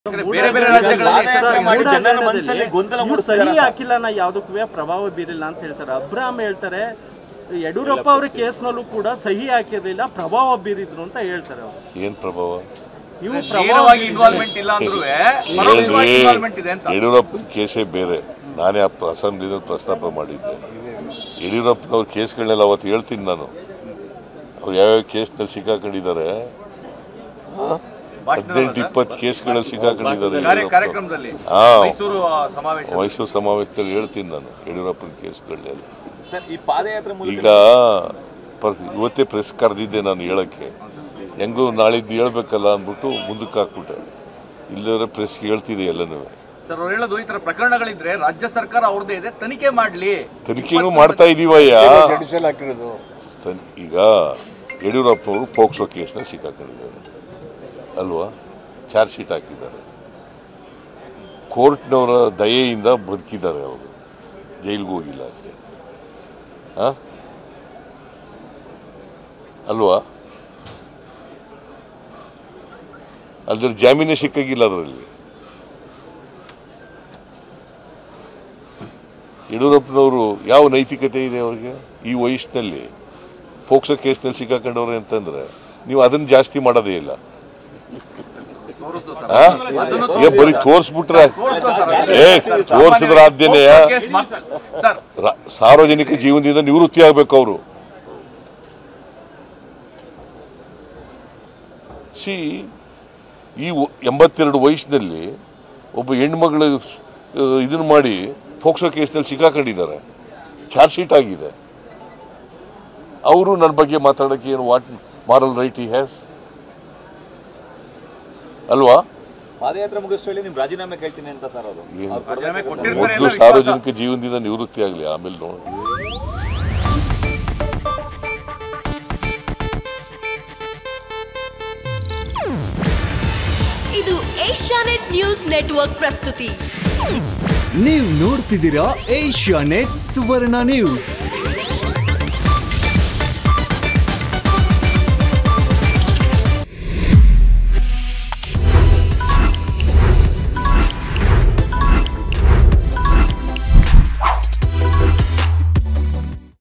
ಬೇರೆ ಬೇರೆ ರಾಜ್ಯಗಳಲ್ಲಿ ಪಾದಯಾತ್ರೆ ಸರ್, ಮಾಡಿ ಮೂಢ ಜನರ ಹಗರಣದಲ್ಲಿ ಮನಸ್ಸಲ್ಲಿ ಗೊಂದಲ ಇವ್ರು ಮೂಡಿಸ್ತಿದ್ದಾರೆ ಸಹಿ ಸರ್. ಹಾಕಿಲ್ಲ ನಾ ಯಾವುದಕ್ಕೂ ಪ್ರಭಾವ ಬೀರಿಲ್ಲ ಅಂತ ಹೇಳ್ತಾರೆ ಅಬ್ರಾಮ್ ಹೇಳ್ತಾರೆ ಯಡಿಯೂರಪ್ಪ ಅವ್ರ ಕೇಸ್ನಲ್ಲೂ ಕೂಡ ಸಹಿ ಹಾಕಿರಲಿಲ್ಲ ಪ್ರಭಾವ ಬೀರಿದ್ರು ಅಂತ ಹೇಳ್ತಾರೆ ಅವ್ರು. ಏನ್ ಪ್ರಭಾವ ಇವು ಪ್ರಭಾವ ನೇರವಾಗಿ ಇನ್ವಾಲ್ವ್ಮೆಂಟ್ ಇಲ್ಲ ಅಂದ್ರೂ ಪರೋಕ್ಷವಾಗಿ ಇನ್ವಾಲ್ವ್ಮೆಂಟ್ ಇದೆ ಅಂತ ಯಡಿಯೂರಪ್ಪನ ಕೇಸೇ ಬೇರೆ ನಾನೇ ಆ ಅಸೆಂಬ್ಲಿನಲ್ಲಿ ಪ್ರಸ್ತಾಪ ಮಾಡಿದ್ದೆ ಯಡಿಯೂರಪ್ಪನವ್ರ ಕೇಸ್ಗಳನ್ನೆಲ್ಲ ಅವತ್ತು ಹೇಳ್ತೀನಿ ನಾನು ಅವ್ರು ಯಾವ್ಯಾವ ಕೇಸ್ನಲ್ಲಿ ಸಿಕ್ಕಾಕೊಂಡಿದ್ದಾರೆ ಹದಿನೆಂಟು ಇಪ್ಪತ್ತು ಕೇಸ್ಗಳಲ್ಲಿ ಸಿಕ್ಕಾಕೊಂಡಿದ್ದಾರೆ ಕಾರ್ಯ- ಯಡಿಯೂರಪ್ಪ ಕಾರ್ಯಕ್ರಮದಲ್ಲಿ ಹಾ ಮೈಸೂರು ಆ, ಸಮಾವೇಶ ಮೈಸೂರು ಸಮಾವೇಶದಲ್ಲಿ ಹೇಳ್ತೀನಿ ನಾನು ಯಡಿಯೂರಪ್ಪನ ಕೇಸ್ಗಳನ್ನೆಲ್ಲ ಸರ್ ಈ ಪಾದಯಾತ್ರೆ ಮೂಲಕ ಈಗ ಪರ್- ಇವತ್ತೇ ಪ್ರೆಸ್ ಕರೆದಿದ್ದೆ ನಾನು ಹೇಳಕ್ಕೆ ಹೆಂಗೂ ನಾಳಿದ್ದು ಹೇಳ್ಬೇಕಲ್ಲ ಅಂದ್ಬಿಟ್ಟು ಮುಂದಕ್ಕೆ ಹಾಕ್ಬಿಟ್ಟೆ ಇಲ್ಲದ್ರೆ ಪ್ರೆಸ್ಗೆ ಹೇಳ್ತಿದೆ ಎಲ್ಲನೂ ಸರ್ ಅವ್ರು ಹೇಳೋದು ಈ ತರ ಪ್ರಕರಣಗಳಿದ್ರೆ ರಾಜ್ಯ ಸರ್ಕಾರ ಅವ್ರದ್ದೇ ಇದೆ ತನಿಖೆ ಮಾಡ್ಲಿ ತನಿಖೆನೂ ಮಾಡ್ತಾ ಇದೀವಯ್ಯ ತನ್- ಈಗ ಯಡಿಯೂರಪ್ಪನವರು ಪೋಕ್ಸೋ ಕೇಸ್ನ ಸಿಕ್ಕಾಕೊಂಡಿದ್ದಾರೆ ಅಲ್ವಾ ಚಾರ್ಜ್ ಶೀಟ್ ಹಾಕಿದ್ದಾರೆ ಕೋರ್ಟ್ನವರ ದಯೆಯಿಂದ ಬದುಕಿದ್ದಾರೆ ಅವರು ಜೈಲಿಗೆ ಹೋಗಿಲ್ಲ ಅಷ್ಟೇ ಆ? ಅಲ್ವಾ ಅದ್ರ ಜಾಮೀನೇ ಸಿಕ್ಕಾಗಿಲ್ಲ ಅದರಲ್ಲಿ ಯಡಿಯೂರಪ್ಪನವರು ಯಾವ ನೈತಿಕತೆ ಇದೆ ಅವ್ರಿಗೆ ಈ ವಯಸ್ಸಿನಲ್ಲಿ ಪೋಕ್ಸೋ ಕೇಸ್ನಲ್ಲಿ ಸಿಕ್ಕಾಕೊಂಡವ್ರೆ ಅಂತಂದ್ರೆ ನೀವು ಅದನ್ನ ಜಾಸ್ತಿ ಮಾಡೋದೇ ಇಲ್ಲ ತೋರಿಸ್ತು ಸರ್ ಆ? ಏ ಬರೀ ತೋರಿಸ್ಬಿಟ್ರೆ ಏ ತೋರಿಸಿದ್ರ ಆದ್ಯನೇ ಕೇಸ್ ಮಾತ್ರ- ಸರ್ ರಾ- ಸಾರ್ವಜನಿಕ ಜೀವನದಿಂದ ನಿವೃತ್ತಿ ಆಗ್ಬೇಕು ಅವರು ಸಿ ಈ ವ- ಎಂಬತ್ತೆರಡು ವಯಸ್ಸಿನಲ್ಲಿ ಒಬ್ಬ ಹೆಣ್ಮಗಳು ಇದನ್ನ ಮಾಡಿ ಫೋಕ್ಸೋ ಕೇಸ್ನಲ್ಲಿ ಸಿಕ್ಕಾಕೊಂಡಿದ್ದಾರೆ ಚಾರ್ಜ್ ಶೀಟ್ ಆಗಿದೆ ಅವರು ನನ್ನ ಬಗ್ಗೆ ಮಾತಾಡೋಕ್ಕೆ ಏನು ವಾಟ್ ಮಾರಲ್ ರೈಟ್ ಈ ಹ್ಯಾಸ್ ಅಲ್ವಾ ಪಾದಯಾತ್ರೆ ಮುಗಿಸೋಳಿ ನಿಮ್ ರಾಜೀನಾಮೆ ಕೇಳ್ತೀನಿ ಅಂತ ಸರ್ ಅವರು ಏನು? ಅವ್ರು ಕೊಡ್ಬೇಕು ರಾಜೀನಾಮೆ ಕೊಡ್ಬೇಕು. ಕೊಟ್ಟಿರ್ತಾರೆ ಮೊದಲು ಅನ್ನೋ ಸಾರ್ವಜನಿಕ ಜೀವನದಿಂದ ನಿವೃತ್ತಿ ಆಗಲಿ ಆಮೇಲೆ ನೋಡಿ ಇದು ಏಷ್ಯಾನೆಟ್ ನ್ಯೂಸ್ ನೆಟ್ವರ್ಕ್ ಪ್ರಸ್ತುತಿ ನೀವು ನೋಡ್ತಿದ್ದೀರಾ ಏಷ್ಯಾ ನೆಟ್ ಸುವರ್ಣ ನ್ಯೂಸ್